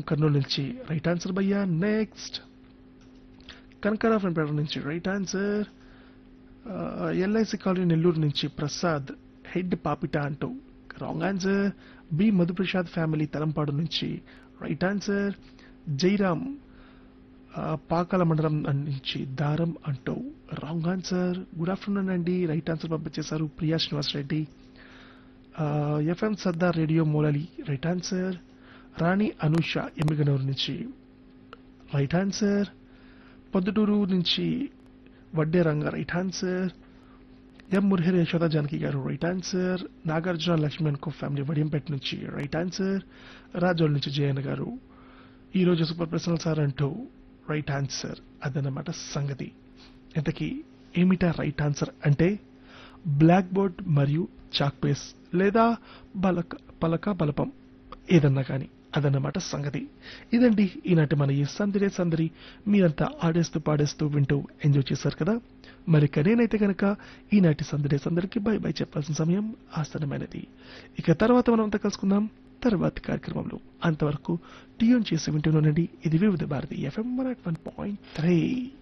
కర్నూలు నుంచి right answer భయ్యా next కనకరా ఫ్రెండ్ నుంచి right answer LIC colony Nellore నుంచి ప్రసాద్ హెడ్ పాపిట అంటూ wrong answer B Madhuprasad family Talampadu నుంచి రైట్ ఆన్సర్ జైరామ్ ఆ, పాకాల మండలం నుంచి దారం అంటూ రాంగ్ ఆన్సర్ గుడ్ ఆఫ్టర్నూన్ అండి రైట్ ఆన్సర్ పంపించేశారు ప్రియా శ్రీనివాస్ రెడ్డి ఎఫ్ఎం సర్దార్ రేడియో మూలలి రైట్ ఆన్సర్ రాణి అనూష ఎమ్మిగనూరు నుంచి రైట్ ఆన్సర్ పొద్దుటూరు నుంచి Vadde Ranga right answer M Murahari Yashoda Janaki గారు right answer Nagarjuna Lakshman co family Vadiyampeta నుంచి రైట్ ఆన్సర్ రాజోల్ నుంచి జయన్ గారు ఈ రోజు సూపర్ ప్రశ్నలు సార్ అంటూ రైట్ ఆన్సర్ అదన్నమాట సంగతి ఇంతకీ ఏమిటా రైట్ ఆన్సర్ అంటే బ్లాక్ బోర్డ్ మరియు చాక్ పేస్ లేదా బలక పలక బలపం ఏదన్నా కానీ అదన్నమాట సంగతి ఇదండి ఈనాటి మన ఈ సందడి సందడి మీరంతా ఆడేస్తూ పాడేస్తూ వింటూ ఎంజాయ్ చేశారు కదా మరి ఇక నేనైతే కనుక ఈనాటి సందడి సందడికి బై బై చెప్పాల్సిన సమయం ఆసనమైనది ఇక తర్వాత మనం అంతా కలుసుకుందాం తర్వాతి కార్యక్రమంలో అంతవరకు ట్యూన్ చేసి వింటూనండి ఇది Vividh Bharati FM one point three